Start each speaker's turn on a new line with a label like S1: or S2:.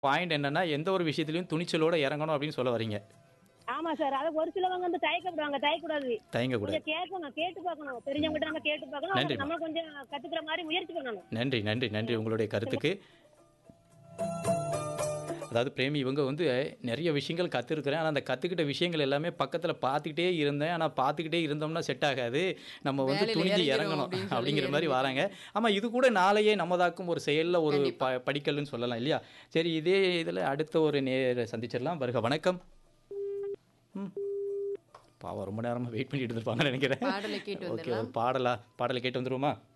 S1: Point என்னன்னா, எந்த ஒரு விஷயத்திலயும் துணிச்சலோட இறங்கணும் அப்படின்னு சொல்ல வர்றீங்க.
S2: ஆமா சார் அது ஒரு சிலவங்க வந்து தயக்கப்படுவாங்க தயக்கூடாது
S1: தயங்கக்கூடாது.
S2: கொஞ்சம் கேட்கணும் கேட்டு பார்க்கணும் தெரிஞ்சவங்ககிட்ட நம்ம கேட்டு பார்க்கணும்
S1: நன்றி.
S2: அப்புறம் நம்ம கொஞ்சம் கத்துக்கிற மாதிரி முயற்சி பண்ணணும்
S1: நன்றி, நன்றி, நன்றி உங்களுடைய கருத்துக்கு. அதாவது பிரேமி இவங்க வந்து நிறைய விஷயங்கள் கத்துருக்கிறேன். ஆனா அந்த கத்துக்கிட்ட விஷயங்கள் எல்லாமே பக்கத்துல பார்த்துக்கிட்டே இருந்தேன். ஆனா பார்த்துக்கிட்டே இருந்தோம்னா செட் ஆகாது. நம்ம வந்து
S3: வேலையில
S1: துணிஞ்சு
S3: இறங்கிரும்
S1: இறங்கணும்
S3: அப்படின்னு சொல்லி
S1: அப்படிங்கிற மாதிரி
S3: இறங்கிட்டீங்க.
S1: வராங்க. ஆமா இது கூட நாளையே நமதாக்கும் ஒரு செயல்ல ஒரு
S3: கண்டிப்பா.
S1: ப படிக்கல்னு சொல்லலாம் இல்லையா? சரி இதே இதுல அடுத்த ஒரு நேர சந்திச்சிடலாம். வருக வணக்கம். ம். பாவம் ரொம்ப நேரமா வெயிட் பண்ணிட்டு இருந்திருப்பாங்கன்னு நினைக்கிறேன்.
S3: பாடலை கேட்டு
S1: ஓகே ஒரு
S3: வந்துடலாம்
S1: பாடலா பாடலை கேட்டு வந்துருவோமா?